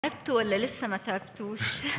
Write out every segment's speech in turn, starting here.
تعبتوا ولا لسه ما تعبتوش؟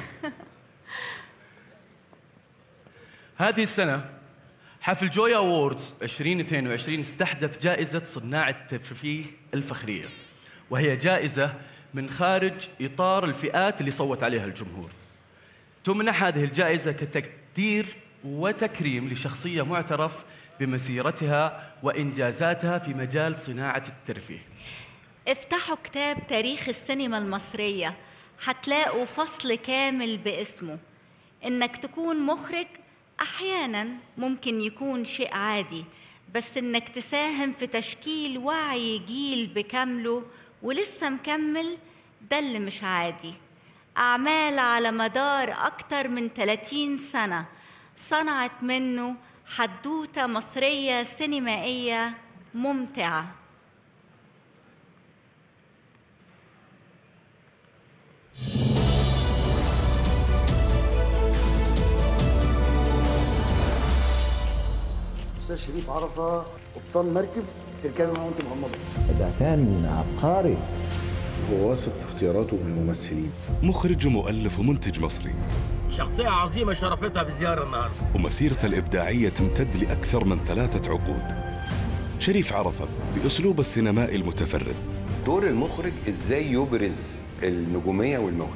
هذه السنة حفل جويا أووردز 2022 استحدث جائزة صناع الترفيه الفخرية وهي جائزة من خارج إطار الفئات اللي صوت عليها الجمهور تمنح هذه الجائزة كتقدير وتكريم لشخصية معترف بمسيرتها وإنجازاتها في مجال صناعة الترفيه افتحوا كتاب تاريخ السينما المصرية هتلاقوا فصل كامل باسمه انك تكون مخرج احيانا ممكن يكون شيء عادي بس انك تساهم في تشكيل وعي جيل بكامله ولسه مكمل ده اللي مش عادي أعمال على مدار أكتر من 30 سنة صنعت منه حدوتة مصرية سينمائية ممتعة استاذ شريف عرفه قبطان مركب تركبي معاه وانت مغمضه ده كان عبقري هو واثق في اختياراته من الممثلين مخرج ومؤلف ومنتج مصري شخصية عظيمة شرفتها بزيارة النهاردة ومسيرته الإبداعية تمتد لأكثر من ثلاثة عقود شريف عرفة بأسلوب السينمائي المتفرد دور المخرج ازاي يبرز النجوميه والموهبه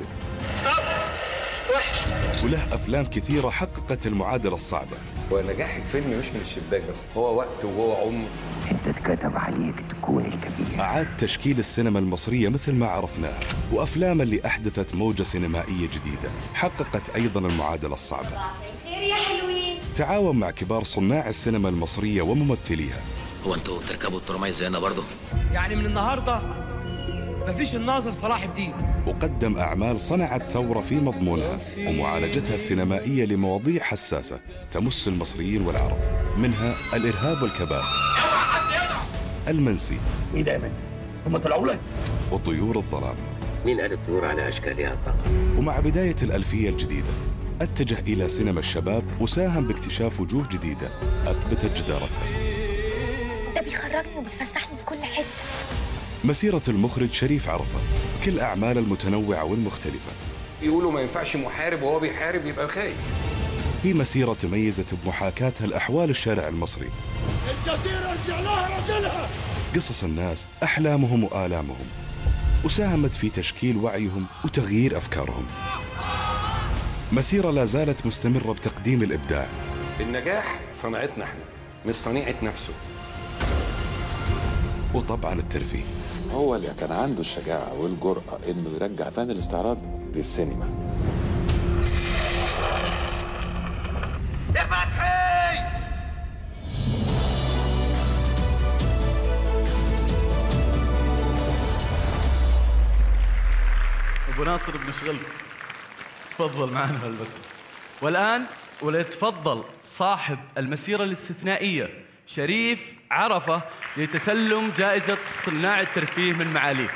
وله أفلام كثيرة حققت المعادلة الصعبة ونجاح الفيلم مش من الشباك بس هو وقت وهو عمر انت اتكتب عليك تكون الكبير أعاد تشكيل السينما المصرية مثل ما عرفناها وأفلام اللي أحدثت موجة سينمائية جديدة حققت أيضا المعادلة الصعبة خير يا حلوين تعاون مع كبار صناع السينما المصرية وممثليها هو انتوا بتركبوا الترماي زينا برضه؟ يعني من النهارده مفيش الناظر صلاح الدين وقدم أعمال صنعت ثورة في مضمونها ومعالجتها السينمائية لمواضيع حساسة تمس المصريين والعرب منها الإرهاب والكباب المنسي ايه ده يا بنت؟ هم طلعوا لك؟ وطيور الظلام مين قال الطيور على اشكالها طبعا؟ ومع بداية الألفية الجديدة اتجه إلى سينما الشباب وساهم باكتشاف وجوه جديدة أثبتت جدارتها ده بيخرجني وبيفسحني في كل حته مسيرة المخرج شريف عرفة كل أعماله المتنوعة والمختلفة يقولوا ما ينفعش محارب وهو بيحارب يبقى خايف هي مسيرة تميزت بمحاكاتها لأحوال الشارع المصري الجزيرة رجع لها رجلها قصص الناس أحلامهم وآلامهم وساهمت في تشكيل وعيهم وتغيير أفكارهم مسيرة لا زالت مستمرة بتقديم الإبداع النجاح صنعتنا احنا مش صنيعه نفسه وطبعا الترفيه هو اللي كان عنده الشجاعة والجرأة إنه يرجع فن الاستعراض للسينما يا فتحي! ابو ناصر بنشغلك تفضل معنا هالبث والان وليتفضل صاحب المسيره الاستثنائيه شريف عرفه لتسلم جائزه صناع الترفيه من معاليه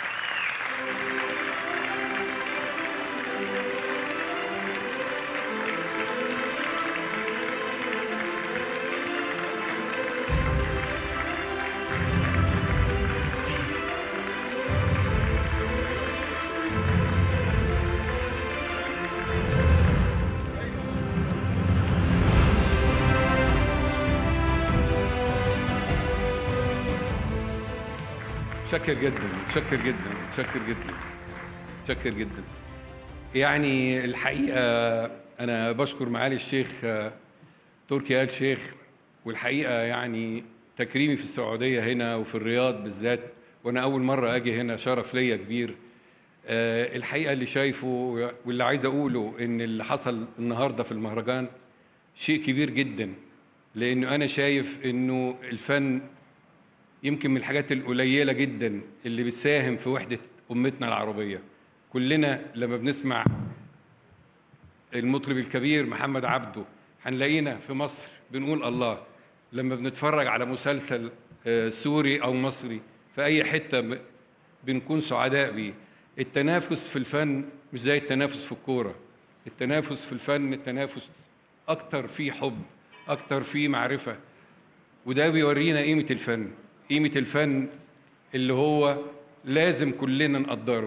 متشكر جدا متشكر جدا متشكر جدا متشكر جدا يعني الحقيقه انا بشكر معالي الشيخ آه، تركي آل شيخ والحقيقه يعني تكريمي في السعوديه هنا وفي الرياض بالذات وانا اول مره اجي هنا شرف ليا كبير آه، الحقيقه اللي شايفه واللي عايز اقوله ان اللي حصل النهارده في المهرجان شيء كبير جدا لانه انا شايف انه الفن يمكن من الحاجات القليله جدا اللي بتساهم في وحده امتنا العربيه كلنا لما بنسمع المطرب الكبير محمد عبده هنلاقينا في مصر بنقول الله لما بنتفرج على مسلسل آه، سوري او مصري في اي حته ب- بنكون سعداء بيه التنافس في الفن مش زي التنافس في الكوره التنافس في الفن التنافس اكتر فيه حب اكتر فيه معرفه وده بيورينا قيمة الفن قيمة الفن اللي هو لازم كلنا نقدره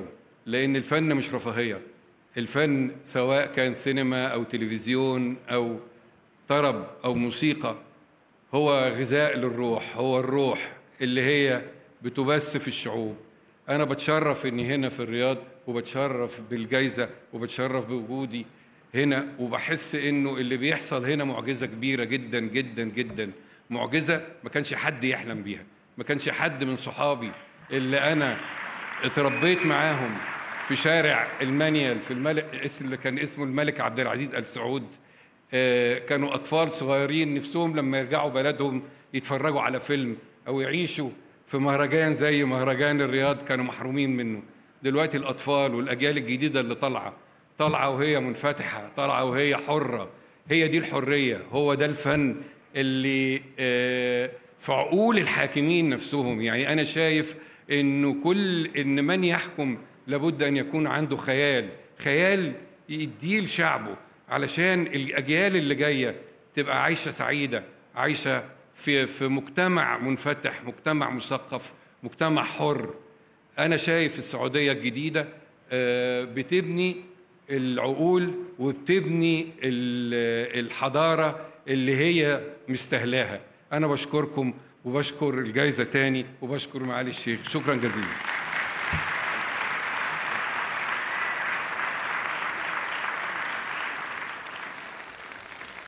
لان الفن مش رفاهيه الفن سواء كان سينما او تلفزيون او طرب او موسيقى هو غذاء للروح هو الروح اللي هي بتبث في الشعوب انا بتشرف اني هنا في الرياض وبتشرف بالجائزه وبتشرف بوجودي هنا وبحس انه اللي بيحصل هنا معجزه كبيره جدا جدا جدا معجزه ما كانش حد يحلم بيها ما كانش حد من صحابي اللي انا اتربيت معاهم في شارع المانيال في الملك اللي كان اسمه الملك عبد العزيز ال سعود آه، كانوا اطفال صغيرين نفسهم لما يرجعوا بلدهم يتفرجوا على فيلم او يعيشوا في مهرجان زي مهرجان الرياض كانوا محرومين منه دلوقتي الاطفال والاجيال الجديده اللي طالعه طالعه وهي منفتحه طالعه وهي حره هي دي الحريه هو ده الفن اللي آه، في عقول الحاكمين نفسهم يعني انا شايف انه كل ان من يحكم لابد ان يكون عنده خيال خيال يديه لشعبه علشان الاجيال اللي جايه تبقى عايشه سعيده عايشه في في مجتمع منفتح مجتمع مثقف مجتمع حر انا شايف السعوديه الجديده آه، بتبني العقول وبتبني ال- الحضاره اللي هي مستهلاها انا بشكركم وبشكر الجائزه تاني وبشكر معالي الشيخ شكرا جزيلا